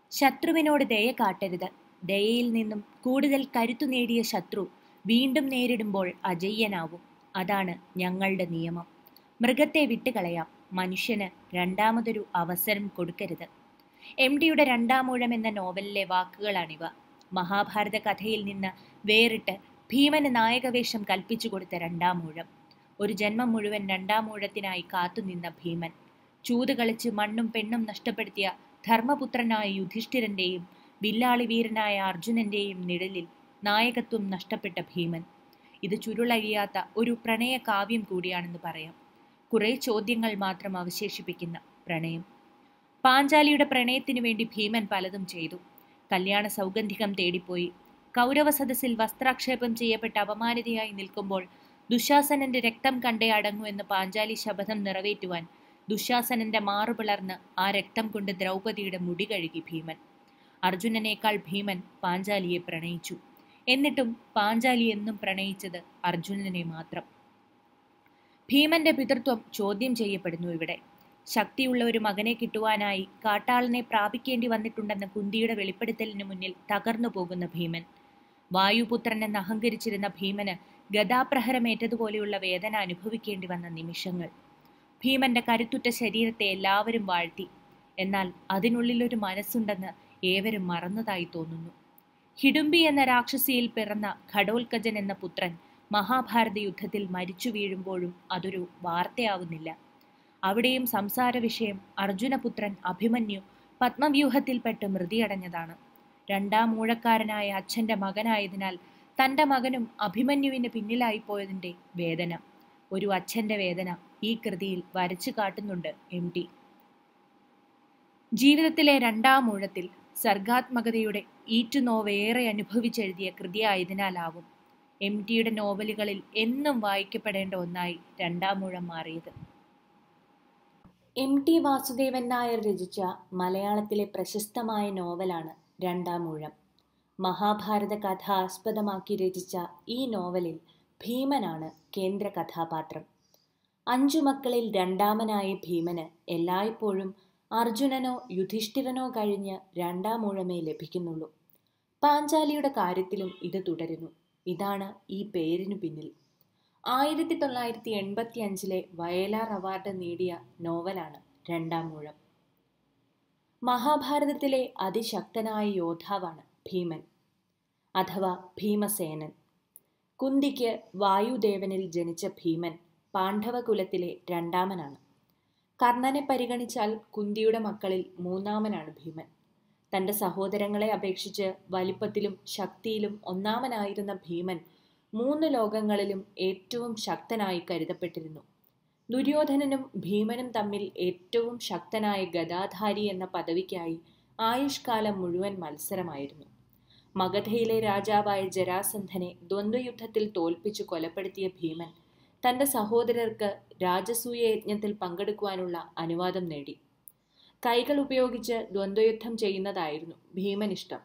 ശത്രുവിനോട് ദയ കാട്ടരുത് ദയയിൽ നിന്നും കൂടുതൽ കരുത്തു നേടിയ ശത്രു വീണ്ടും നേരിടുമ്പോൾ അജയ്യനാവും അതാണ് ഞങ്ങളുടെ നിയമം മൃഗത്തെ വിട്ടുകളയാം മനുഷ്യന് രണ്ടാമതൊരു അവസരം കൊടുക്കരുത് എം ഡിയുടെ രണ്ടാമൂഴം എന്ന നോവലിലെ വാക്കുകളാണിവ മഹാഭാരത കഥയിൽ നിന്ന് വേറിട്ട് ഭീമന് നായകവേഷം കൽപ്പിച്ചു കൊടുത്ത രണ്ടാമൂഴം ഒരു ജന്മം മുഴുവൻ രണ്ടാമൂഴത്തിനായി കാത്തുനിന്ന ഭീമൻ ചൂത് കളിച്ച് മണ്ണും പെണ്ണും നഷ്ടപ്പെടുത്തിയ ധർമ്മപുത്രനായ യുധിഷ്ഠിരന്റെയും വില്ലാളി വീരനായ അർജുനന്റെയും നിഴലിൽ നായകത്വം നഷ്ടപ്പെട്ട ഭീമൻ ഇത് ചുരുളഴിയാത്ത ഒരു പ്രണയ കാവ്യം കൂടിയാണെന്ന് പറയാം കുറെ ചോദ്യങ്ങൾ മാത്രം അവശേഷിപ്പിക്കുന്ന പ്രണയം പാഞ്ചാലിയുടെ പ്രണയത്തിനു വേണ്ടി ഭീമൻ പലതും ചെയ്തു കല്യാണ സൗഗന്ധികം തേടിപ്പോയി കൗരവ സദസ്സിൽ വസ്ത്രാക്ഷേപം ചെയ്യപ്പെട്ട് അപമാനിതയായി നിൽക്കുമ്പോൾ ദുശാസനന്റെ രക്തം കണ്ടേ അടങ്ങൂ എന്ന് പാഞ്ചാലി ശപഥം നിറവേറ്റുവാൻ ദുശാസനന്റെ മാറു പിളർന്ന് ആ രക്തം കൊണ്ട് ദ്രൗപദിയുടെ മുടി കഴുകി ഭീമൻ അർജുനനേക്കാൾ ഭീമൻ പാഞ്ചാലിയെ പ്രണയിച്ചു എന്നിട്ടും പാഞ്ചാലി എന്നും പ്രണയിച്ചത് അർജുനനെ മാത്രം ഭീമന്റെ പിതൃത്വം ചോദ്യം ചെയ്യപ്പെടുന്നു ഇവിടെ ശക്തിയുള്ള ഒരു മകനെ കിട്ടുവാനായി കാട്ടാളനെ പ്രാപിക്കേണ്ടി വന്നിട്ടുണ്ടെന്ന കുന്തിയുടെ വെളിപ്പെടുത്തലിന് മുന്നിൽ തകർന്നു പോകുന്ന ഭീമൻ വായുപുത്രൻ എന്ന് അഹങ്കരിച്ചിരുന്ന ഭീമന് ഗതാപ്രഹരമേറ്റതുപോലെയുള്ള വേദന അനുഭവിക്കേണ്ടി വന്ന നിമിഷങ്ങൾ ഭീമന്റെ കരുത്തുറ്റ ശരീരത്തെ എല്ലാവരും വാഴ്ത്തി എന്നാൽ അതിനുള്ളിലൊരു മനസ്സുണ്ടെന്ന് ഏവരും മറന്നതായി തോന്നുന്നു ഹിഡുംബി എന്ന രാക്ഷസിയിൽ പിറന്ന ഘടോൽക്കജൻ എന്ന പുത്രൻ മഹാഭാരത യുദ്ധത്തിൽ മരിച്ചു വീഴുമ്പോഴും അതൊരു വാർത്തയാവുന്നില്ല അവിടെയും സംസാര വിഷയം അർജുനപുത്രൻ അഭിമന്യു പത്മവ്യൂഹത്തിൽപ്പെട്ട് മൃതിയടഞ്ഞതാണ് രണ്ടാം മൂഴക്കാരനായ അച്ഛന്റെ മകനായതിനാൽ തന്റെ മകനും അഭിമന്യുവിന് പിന്നിലായി പോയതിന്റെ വേദന ഒരു അച്ഛന്റെ വേദന ഈ കൃതിയിൽ വരച്ചു കാട്ടുന്നുണ്ട് എം ടി ജീവിതത്തിലെ രണ്ടാം ഊഴത്തിൽ സർഗാത്മകതയുടെ ഈറ്റുനോവേറെ അനുഭവിച്ചെഴുതിയ കൃതിയായതിനാലാവും എം ടിയുടെ നോവലുകളിൽ എന്നും വായിക്കപ്പെടേണ്ട ഒന്നായി രണ്ടാമൂഴം മാറിയത് എം ടി വാസുദേവൻ നായർ രചിച്ച മലയാളത്തിലെ പ്രശസ്തമായ നോവലാണ് രണ്ടാമൂഴം മഹാഭാരത കഥ ആസ്പദമാക്കി രചിച്ച ഈ നോവലിൽ ഭീമനാണ് കേന്ദ്ര കഥാപാത്രം അഞ്ചു മക്കളിൽ രണ്ടാമനായ ഭീമന് എല്ലായ്പ്പോഴും അർജുനനോ യുധിഷ്ഠിരനോ കഴിഞ്ഞ് രണ്ടാമൂഴമേ ലഭിക്കുന്നുള്ളൂ പാഞ്ചാലിയുടെ കാര്യത്തിലും ഇത് തുടരുന്നു ഇതാണ് ഈ പേരിനു പിന്നിൽ ആയിരത്തി തൊള്ളായിരത്തി എൺപത്തി അഞ്ചിലെ വയലാർ അവാർഡ് നേടിയ നോവലാണ് രണ്ടാമൂഴം മഹാഭാരതത്തിലെ അതിശക്തനായ യോദ്ധാവാണ് ഭീമൻ അഥവാ ഭീമസേനൻ കുന്തിക്ക് വായുദേവനിൽ ജനിച്ച ഭീമൻ പാണ്ഡവകുലത്തിലെ രണ്ടാമനാണ് കർണനെ പരിഗണിച്ചാൽ കുന്തിയുടെ മക്കളിൽ മൂന്നാമനാണ് ഭീമൻ തന്റെ സഹോദരങ്ങളെ അപേക്ഷിച്ച് വലിപ്പത്തിലും ശക്തിയിലും ഒന്നാമനായിരുന്ന ഭീമൻ മൂന്ന് ലോകങ്ങളിലും ഏറ്റവും ശക്തനായി കരുതപ്പെട്ടിരുന്നു ദുര്യോധനനും ഭീമനും തമ്മിൽ ഏറ്റവും ശക്തനായ ഗദാധാരി എന്ന പദവിക്കായി ആയുഷ്കാലം മുഴുവൻ മത്സരമായിരുന്നു മഗധയിലെ രാജാവായ ജരാസന്ധനെ ദ്വന്ദ്വയുദ്ധത്തിൽ തോൽപ്പിച്ചു കൊലപ്പെടുത്തിയ ഭീമൻ തന്റെ സഹോദരർക്ക് രാജസൂയ യജ്ഞത്തിൽ പങ്കെടുക്കുവാനുള്ള അനുവാദം നേടി കൈകൾ ഉപയോഗിച്ച് ദ്വന്ദ്വയുദ്ധം ചെയ്യുന്നതായിരുന്നു ഭീമനിഷ്ടം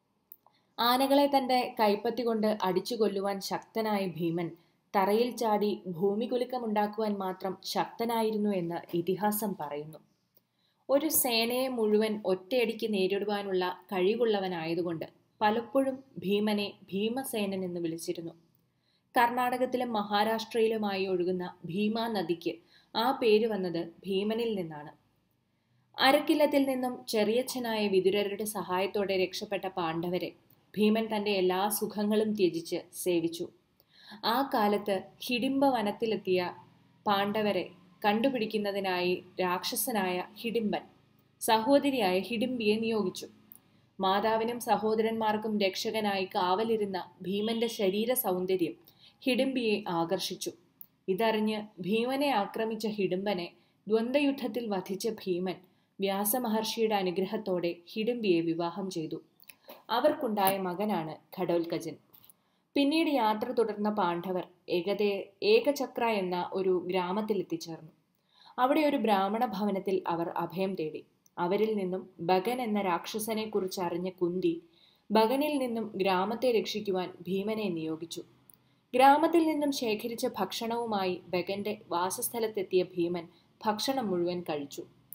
ആനകളെ തന്റെ കൈപ്പത്തി കൊണ്ട് അടിച്ചു കൊല്ലുവാൻ ശക്തനായ ഭീമൻ തറയിൽ ചാടി ഭൂമികുലുക്കമുണ്ടാക്കുവാൻ മാത്രം ശക്തനായിരുന്നു എന്ന് ഇതിഹാസം പറയുന്നു ഒരു സേനയെ മുഴുവൻ ഒറ്റയടിക്ക് നേരിടുവാനുള്ള കഴിവുള്ളവനായതുകൊണ്ട് പലപ്പോഴും ഭീമനെ ഭീമസേനൻ എന്ന് വിളിച്ചിരുന്നു കർണാടകത്തിലും മഹാരാഷ്ട്രയിലുമായി ഒഴുകുന്ന ഭീമ നദിക്ക് ആ പേര് വന്നത് ഭീമനിൽ നിന്നാണ് അരക്കില്ലത്തിൽ നിന്നും ചെറിയച്ഛനായ വിതുരരുടെ സഹായത്തോടെ രക്ഷപ്പെട്ട പാണ്ഡവരെ ഭീമൻ തന്റെ എല്ലാ സുഖങ്ങളും ത്യജിച്ച് സേവിച്ചു ആ കാലത്ത് ഹിഡിംബ വനത്തിലെത്തിയ പാണ്ഡവരെ കണ്ടുപിടിക്കുന്നതിനായി രാക്ഷസനായ ഹിഡിംബൻ സഹോദരിയായ ഹിഡിംബിയെ നിയോഗിച്ചു മാതാവിനും സഹോദരന്മാർക്കും രക്ഷകനായി കാവലിരുന്ന ഭീമന്റെ ശരീര സൗന്ദര്യം ഹിഡിംബിയെ ആകർഷിച്ചു ഇതറിഞ്ഞ് ഭീമനെ ആക്രമിച്ച ഹിഡിംബനെ ദ്വന്ദ്വയുദ്ധത്തിൽ വധിച്ച ഭീമൻ വ്യാസമഹർഷിയുടെ അനുഗ്രഹത്തോടെ ഹിഡിംബിയെ വിവാഹം ചെയ്തു അവർക്കുണ്ടായ മകനാണ് ഘടോൽക്കജൻ പിന്നീട് യാത്ര തുടർന്ന പാണ്ഡവർ ഏകദേ ഏകചക്ര എന്ന ഒരു ഗ്രാമത്തിൽ എത്തിച്ചേർന്നു അവിടെ ഒരു ബ്രാഹ്മണ ഭവനത്തിൽ അവർ അഭയം തേടി അവരിൽ നിന്നും ബഗൻ എന്ന രാക്ഷസനെ കുറിച്ച് അറിഞ്ഞ കുന്തി ബഗനിൽ നിന്നും ഗ്രാമത്തെ രക്ഷിക്കുവാൻ ഭീമനെ നിയോഗിച്ചു ഗ്രാമത്തിൽ നിന്നും ശേഖരിച്ച ഭക്ഷണവുമായി ബഗന്റെ വാസസ്ഥലത്തെത്തിയ ഭീമൻ ഭക്ഷണം മുഴുവൻ കഴിച്ചു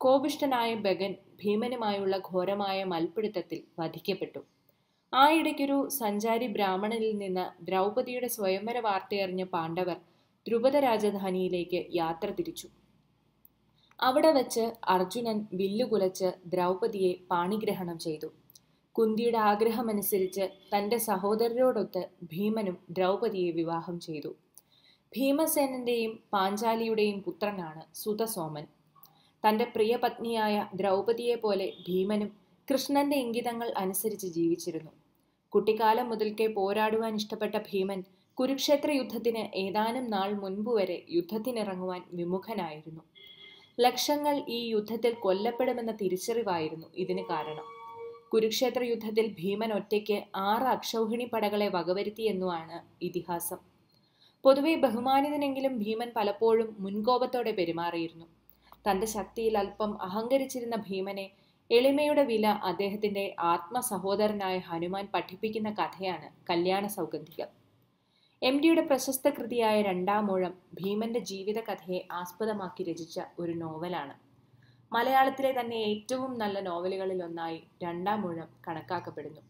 കോപിഷ്ഠനായ ഭഗൻ ഭീമനുമായുള്ള ഘോരമായ മൽപ്പിടുത്തത്തിൽ വധിക്കപ്പെട്ടു ആയിടയ്ക്കൊരു സഞ്ചാരി ബ്രാഹ്മണനിൽ നിന്ന് ദ്രൗപദിയുടെ സ്വയംവര വാർത്തയറിഞ്ഞ പാണ്ഡവർ ധ്രുപദ രാജധാനിയിലേക്ക് യാത്ര തിരിച്ചു അവിടെ വച്ച് അർജുനൻ വില്ലുകുലച്ച് ദ്രൗപദിയെ പാണിഗ്രഹണം ചെയ്തു കുന്തിയുടെ ആഗ്രഹമനുസരിച്ച് തന്റെ സഹോദരരോടൊത്ത് ഭീമനും ദ്രൗപദിയെ വിവാഹം ചെയ്തു ഭീമസേനന്റെയും പാഞ്ചാലിയുടെയും പുത്രനാണ് സുതസോമൻ തന്റെ പ്രിയ പത്നിയായ ദ്രൗപദിയെ പോലെ ഭീമനും കൃഷ്ണന്റെ ഇംഗിതങ്ങൾ അനുസരിച്ച് ജീവിച്ചിരുന്നു കുട്ടിക്കാലം മുതൽക്കേ പോരാടുവാൻ ഇഷ്ടപ്പെട്ട ഭീമൻ കുരുക്ഷേത്ര യുദ്ധത്തിന് ഏതാനും നാൾ മുൻപ് വരെ യുദ്ധത്തിനിറങ്ങുവാൻ വിമുഖനായിരുന്നു ലക്ഷങ്ങൾ ഈ യുദ്ധത്തിൽ കൊല്ലപ്പെടുമെന്ന തിരിച്ചറിവായിരുന്നു ഇതിന് കാരണം കുരുക്ഷേത്ര യുദ്ധത്തിൽ ഭീമൻ ഒറ്റയ്ക്ക് ആറ് അക്ഷൗഹിണി പടകളെ വകവരുത്തിയെന്നുമാണ് ഇതിഹാസം പൊതുവെ ബഹുമാനിതനെങ്കിലും ഭീമൻ പലപ്പോഴും മുൻകോപത്തോടെ പെരുമാറിയിരുന്നു തന്റെ ശക്തിയിൽ അല്പം അഹങ്കരിച്ചിരുന്ന ഭീമനെ എളിമയുടെ വില അദ്ദേഹത്തിന്റെ ആത്മസഹോദരനായ ഹനുമാൻ പഠിപ്പിക്കുന്ന കഥയാണ് കല്യാണ സൗഗന്ധികം എം ഡിയുടെ പ്രശസ്ത കൃതിയായ രണ്ടാം മൂഴം ഭീമന്റെ ജീവിത കഥയെ ആസ്പദമാക്കി രചിച്ച ഒരു നോവലാണ് മലയാളത്തിലെ തന്നെ ഏറ്റവും നല്ല നോവലുകളിൽ ഒന്നായി രണ്ടാം മൂഴം കണക്കാക്കപ്പെടുന്നു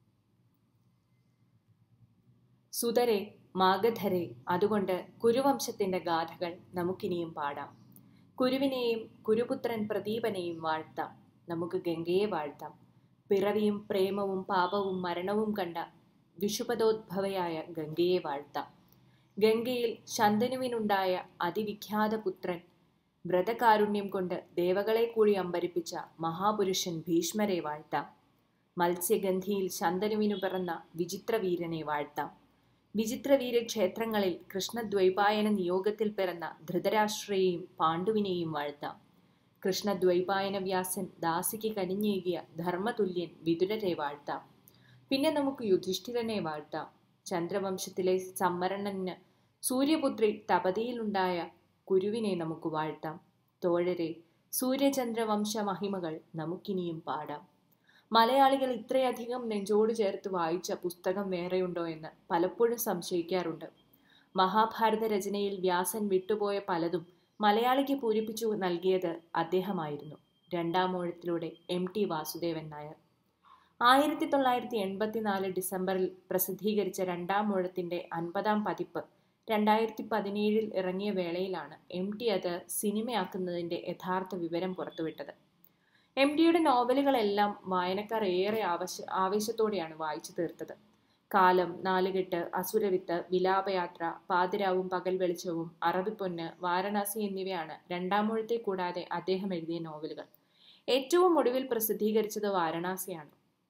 സുതരെ മാഗധരെ അതുകൊണ്ട് കുരുവംശത്തിന്റെ ഗാഥകൾ നമുക്കിനിയും പാടാം കുരുവിനെയും കുരുപുത്രൻ പ്രദീപനെയും വാഴ്ത്താം നമുക്ക് ഗംഗയെ വാഴ്ത്താം പിറവിയും പ്രേമവും പാപവും മരണവും കണ്ട വിഷുപദോദ്ഭവയായ ഗംഗയെ വാഴ്ത്താം ഗംഗയിൽ ശന്തനുവിനുണ്ടായ അതിവിഖ്യാത പുത്രൻ വ്രതകാരുണ്യം കൊണ്ട് ദേവകളെ കൂടി അമ്പരിപ്പിച്ച മഹാപുരുഷൻ ഭീഷ്മരെ വാഴ്ത്താം മത്സ്യഗന്ധിയിൽ ശന്തനുവിനു പിറന്ന വിചിത്രവീരനെ വാഴ്ത്താം വിചിത്രവീര ക്ഷേത്രങ്ങളിൽ കൃഷ്ണദ്വൈപായന നിയോഗത്തിൽ പിറന്ന ധൃതരാഷ്ട്രയെയും പാണ്ഡുവിനെയും വാഴ്ത്താം കൃഷ്ണദ്വൈപായന വ്യാസൻ ദാസിക്ക് കനിഞ്ഞേകിയ ധർമ്മതുല്യൻ വിതുരരെ വാഴ്ത്താം പിന്നെ നമുക്ക് യുധിഷ്ഠിരനെ വാഴ്ത്താം ചന്ദ്രവംശത്തിലെ സംവരണന് സൂര്യപുത്രി തപതിയിലുണ്ടായ കുരുവിനെ നമുക്ക് വാഴ്ത്താം തോഴരെ സൂര്യചന്ദ്രവംശ മഹിമകൾ നമുക്കിനിയും പാടാം മലയാളികൾ ഇത്രയധികം നെഞ്ചോട് ചേർത്ത് വായിച്ച പുസ്തകം വേറെയുണ്ടോ എന്ന് പലപ്പോഴും സംശയിക്കാറുണ്ട് മഹാഭാരത രചനയിൽ വ്യാസൻ വിട്ടുപോയ പലതും മലയാളിക്ക് പൂരിപ്പിച്ചു നൽകിയത് അദ്ദേഹമായിരുന്നു രണ്ടാം മൂഴത്തിലൂടെ എം ടി വാസുദേവൻ നായർ ആയിരത്തി തൊള്ളായിരത്തി എൺപത്തിനാല് ഡിസംബറിൽ പ്രസിദ്ധീകരിച്ച രണ്ടാം മൂഴത്തിന്റെ അൻപതാം പതിപ്പ് രണ്ടായിരത്തി പതിനേഴിൽ ഇറങ്ങിയ വേളയിലാണ് എം ടി അത് സിനിമയാക്കുന്നതിന്റെ യഥാർത്ഥ വിവരം പുറത്തുവിട്ടത് എം ഡിയുടെ നോവലുകളെല്ലാം വായനക്കാർ ഏറെ ആവശ്യ ആവേശത്തോടെയാണ് വായിച്ചു തീർത്തത് കാലം നാലുകെട്ട് അസുരവിത്ത് വിലാപയാത്ര പാതിരാവും പകൽ വെളിച്ചവും അറബിപ്പൊന്ന് വാരണാസി എന്നിവയാണ് രണ്ടാം മൂഴത്തെ കൂടാതെ അദ്ദേഹം എഴുതിയ നോവലുകൾ ഏറ്റവും ഒടുവിൽ പ്രസിദ്ധീകരിച്ചത് വാരണാസിയാണ്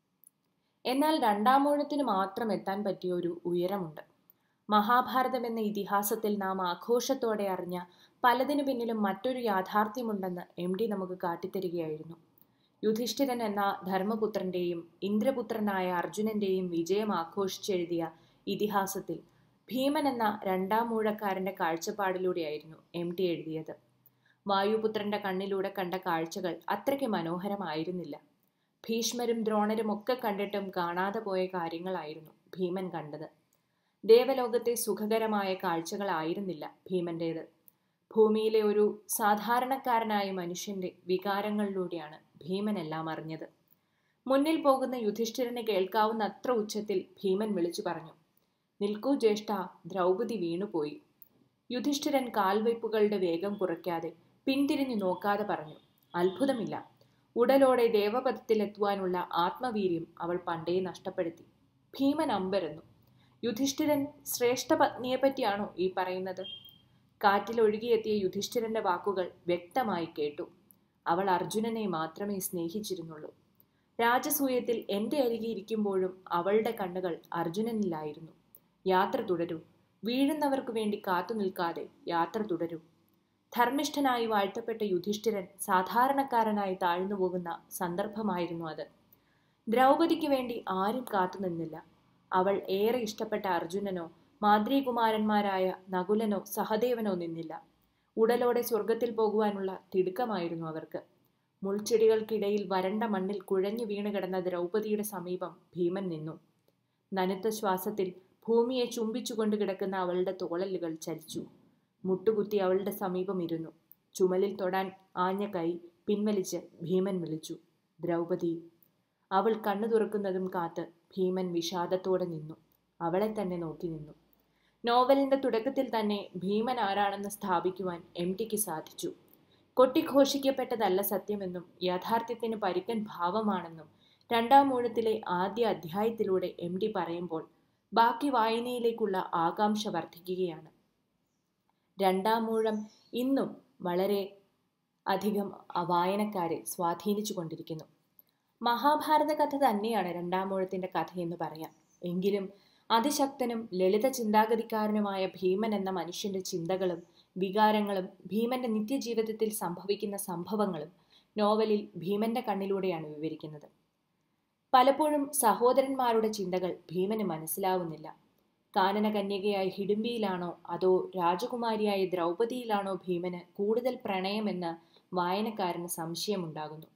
എന്നാൽ രണ്ടാം മൂഴത്തിന് മാത്രം എത്താൻ പറ്റിയ ഒരു ഉയരമുണ്ട് മഹാഭാരതം എന്ന ഇതിഹാസത്തിൽ നാം ആഘോഷത്തോടെ അറിഞ്ഞ പലതിനു പിന്നിലും മറ്റൊരു യാഥാർത്ഥ്യമുണ്ടെന്ന് എം ഡി നമുക്ക് കാട്ടിത്തരികയായിരുന്നു യുധിഷ്ഠിരൻ എന്ന ധർമ്മപുത്രന്റെയും ഇന്ദ്രപുത്രനായ അർജുനന്റെയും വിജയം ആഘോഷിച്ചെഴുതിയ ഇതിഹാസത്തിൽ ഭീമൻ എന്ന രണ്ടാം മൂഴക്കാരന്റെ കാഴ്ചപ്പാടിലൂടെയായിരുന്നു എം ടി എഴുതിയത് വായുപുത്രന്റെ കണ്ണിലൂടെ കണ്ട കാഴ്ചകൾ അത്രയ്ക്ക് മനോഹരമായിരുന്നില്ല ഭീഷ്മരും ദ്രോണരും ഒക്കെ കണ്ടിട്ടും കാണാതെ പോയ കാര്യങ്ങളായിരുന്നു ഭീമൻ കണ്ടത് ദേവലോകത്തെ സുഖകരമായ കാഴ്ചകളായിരുന്നില്ല ഭീമന്റേത് ഭൂമിയിലെ ഒരു സാധാരണക്കാരനായ മനുഷ്യന്റെ വികാരങ്ങളിലൂടെയാണ് ഭീമൻ എല്ലാം അറിഞ്ഞത് മുന്നിൽ പോകുന്ന യുധിഷ്ഠിരനെ കേൾക്കാവുന്ന അത്ര ഉച്ചത്തിൽ ഭീമൻ വിളിച്ചു പറഞ്ഞു നിൽക്കൂ ജ്യേഷ്ഠ ദ്രൗപദി വീണുപോയി യുധിഷ്ഠിരൻ കാൽവയ്പ്പുകളുടെ വേഗം കുറയ്ക്കാതെ പിന്തിരിഞ്ഞു നോക്കാതെ പറഞ്ഞു അത്ഭുതമില്ല ഉടലോടെ ദേവപദത്തിലെത്തുവാനുള്ള ആത്മവീര്യം അവൾ പണ്ടേ നഷ്ടപ്പെടുത്തി ഭീമൻ അമ്പരന്നു യുധിഷ്ഠിരൻ ശ്രേഷ്ഠ പത്നിയെപ്പറ്റിയാണോ ഈ പറയുന്നത് കാറ്റിൽ ഒഴുകിയെത്തിയ യുധിഷ്ഠിരന്റെ വാക്കുകൾ വ്യക്തമായി കേട്ടു അവൾ അർജുനനെ മാത്രമേ സ്നേഹിച്ചിരുന്നുള്ളൂ രാജസൂയത്തിൽ എൻ്റെ അരികെ ഇരിക്കുമ്പോഴും അവളുടെ കണ്ണുകൾ അർജുനനിലായിരുന്നു യാത്ര തുടരൂ വീഴുന്നവർക്കു വേണ്ടി കാത്തു നിൽക്കാതെ യാത്ര തുടരൂ ധർമ്മിഷ്ഠനായി വാഴ്ത്തപ്പെട്ട യുധിഷ്ഠിരൻ സാധാരണക്കാരനായി താഴ്ന്നു പോകുന്ന സന്ദർഭമായിരുന്നു അത് ദ്രൗപദിക്ക് വേണ്ടി ആരും കാത്തുനിന്നില്ല അവൾ ഏറെ ഇഷ്ടപ്പെട്ട അർജുനനോ മാദ്രീകുമാരന്മാരായ നകുലനോ സഹദേവനോ നിന്നില്ല ഉടലോടെ സ്വർഗത്തിൽ പോകുവാനുള്ള തിടുക്കമായിരുന്നു അവർക്ക് മുൾച്ചെടികൾക്കിടയിൽ വരണ്ട മണ്ണിൽ കുഴഞ്ഞു വീണ് കിടന്ന ദ്രൗപദിയുടെ സമീപം ഭീമൻ നിന്നു നനുത്ത ശ്വാസത്തിൽ ഭൂമിയെ ചുംബിച്ചുകൊണ്ട് കിടക്കുന്ന അവളുടെ തോളലുകൾ ചലിച്ചു മുട്ടുകുത്തി അവളുടെ സമീപം ഇരുന്നു ചുമലിൽ തൊടാൻ ആഞ്ഞ കൈ പിൻവലിച്ച് ഭീമൻ വിളിച്ചു ദ്രൗപദി അവൾ കണ്ണു തുറക്കുന്നതും കാത്ത് ഭീമൻ വിഷാദത്തോടെ നിന്നു അവളെ തന്നെ നോക്കി നിന്നു നോവലിന്റെ തുടക്കത്തിൽ തന്നെ ഭീമൻ ആരാണെന്ന് സ്ഥാപിക്കുവാൻ എം ടിക്ക് സാധിച്ചു കൊട്ടിഘോഷിക്കപ്പെട്ടതല്ല സത്യമെന്നും യാഥാർത്ഥ്യത്തിന് പരുക്കൻ ഭാവമാണെന്നും രണ്ടാം ഊഴത്തിലെ ആദ്യ അധ്യായത്തിലൂടെ എം ഡി പറയുമ്പോൾ ബാക്കി വായനയിലേക്കുള്ള ആകാംക്ഷ വർദ്ധിക്കുകയാണ് രണ്ടാം മൂഴം ഇന്നും വളരെ അധികം വായനക്കാരെ സ്വാധീനിച്ചു കൊണ്ടിരിക്കുന്നു മഹാഭാരത കഥ തന്നെയാണ് രണ്ടാം മൂഴത്തിന്റെ കഥയെന്ന് പറയാം എങ്കിലും അതിശക്തനും ലളിത ചിന്താഗതിക്കാരനുമായ ഭീമൻ എന്ന മനുഷ്യന്റെ ചിന്തകളും വികാരങ്ങളും ഭീമന്റെ നിത്യജീവിതത്തിൽ സംഭവിക്കുന്ന സംഭവങ്ങളും നോവലിൽ ഭീമന്റെ കണ്ണിലൂടെയാണ് വിവരിക്കുന്നത് പലപ്പോഴും സഹോദരന്മാരുടെ ചിന്തകൾ ഭീമന് മനസ്സിലാവുന്നില്ല കാനന കന്യകയായ ഹിഡുംബിയിലാണോ അതോ രാജകുമാരിയായ ദ്രൗപദിയിലാണോ ഭീമന് കൂടുതൽ പ്രണയമെന്ന് വായനക്കാരന് സംശയമുണ്ടാകുന്നു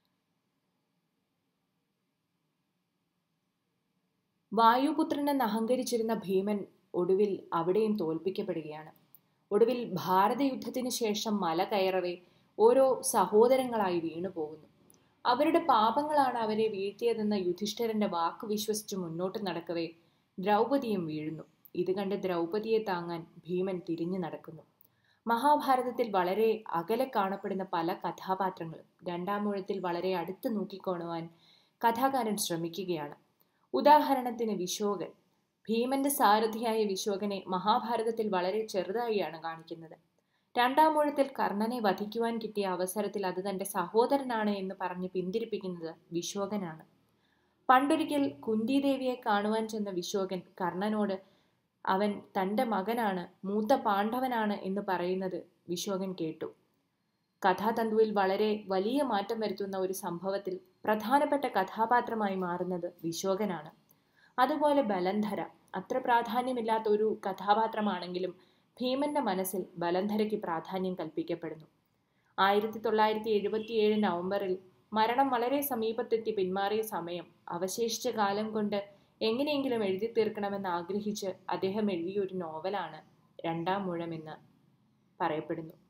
വായുപുത്രനെന്ന് അഹങ്കരിച്ചിരുന്ന ഭീമൻ ഒടുവിൽ അവിടെയും തോൽപ്പിക്കപ്പെടുകയാണ് ഒടുവിൽ ഭാരതയുദ്ധത്തിന് ശേഷം മല കയറവേ ഓരോ സഹോദരങ്ങളായി വീണു പോകുന്നു അവരുടെ പാപങ്ങളാണ് അവരെ വീഴ്ത്തിയതെന്ന യുധിഷ്ഠിരന്റെ വാക്ക് വിശ്വസിച്ച് മുന്നോട്ട് നടക്കവേ ദ്രൗപദിയും വീഴുന്നു ഇത് കണ്ട് ദ്രൗപദിയെ താങ്ങാൻ ഭീമൻ തിരിഞ്ഞു നടക്കുന്നു മഹാഭാരതത്തിൽ വളരെ അകലെ കാണപ്പെടുന്ന പല കഥാപാത്രങ്ങളും രണ്ടാം മൂഴത്തിൽ വളരെ അടുത്ത് നോക്കിക്കാണുവാൻ കഥാകാരൻ ശ്രമിക്കുകയാണ് ഉദാഹരണത്തിന് വിശോകൻ ഭീമന്റെ സാരഥിയായ വിശോകനെ മഹാഭാരതത്തിൽ വളരെ ചെറുതായിയാണ് കാണിക്കുന്നത് രണ്ടാം മൂഴത്തിൽ കർണനെ വധിക്കുവാൻ കിട്ടിയ അവസരത്തിൽ അത് തന്റെ സഹോദരനാണ് എന്ന് പറഞ്ഞ് പിന്തിരിപ്പിക്കുന്നത് വിശോകനാണ് പണ്ടൊരിക്കൽ കുന്തിദേവിയെ കാണുവാൻ ചെന്ന വിശോകൻ കർണനോട് അവൻ തൻ്റെ മകനാണ് മൂത്ത പാണ്ഡവനാണ് എന്ന് പറയുന്നത് വിശോകൻ കേട്ടു കഥാതന്തുവിൽ വളരെ വലിയ മാറ്റം വരുത്തുന്ന ഒരു സംഭവത്തിൽ പ്രധാനപ്പെട്ട കഥാപാത്രമായി മാറുന്നത് വിശോകനാണ് അതുപോലെ ബലന്ധര അത്ര പ്രാധാന്യമില്ലാത്ത ഒരു കഥാപാത്രമാണെങ്കിലും ഭീമന്റെ മനസ്സിൽ ബലന്ധരയ്ക്ക് പ്രാധാന്യം കൽപ്പിക്കപ്പെടുന്നു ആയിരത്തി തൊള്ളായിരത്തി എഴുപത്തിയേഴ് നവംബറിൽ മരണം വളരെ സമീപത്തെത്തി പിന്മാറിയ സമയം അവശേഷിച്ച കാലം കൊണ്ട് എങ്ങനെയെങ്കിലും എഴുതി തീർക്കണമെന്ന് ആഗ്രഹിച്ച് അദ്ദേഹം എഴുതിയ ഒരു നോവലാണ് രണ്ടാം മുഴമെന്ന് പറയപ്പെടുന്നു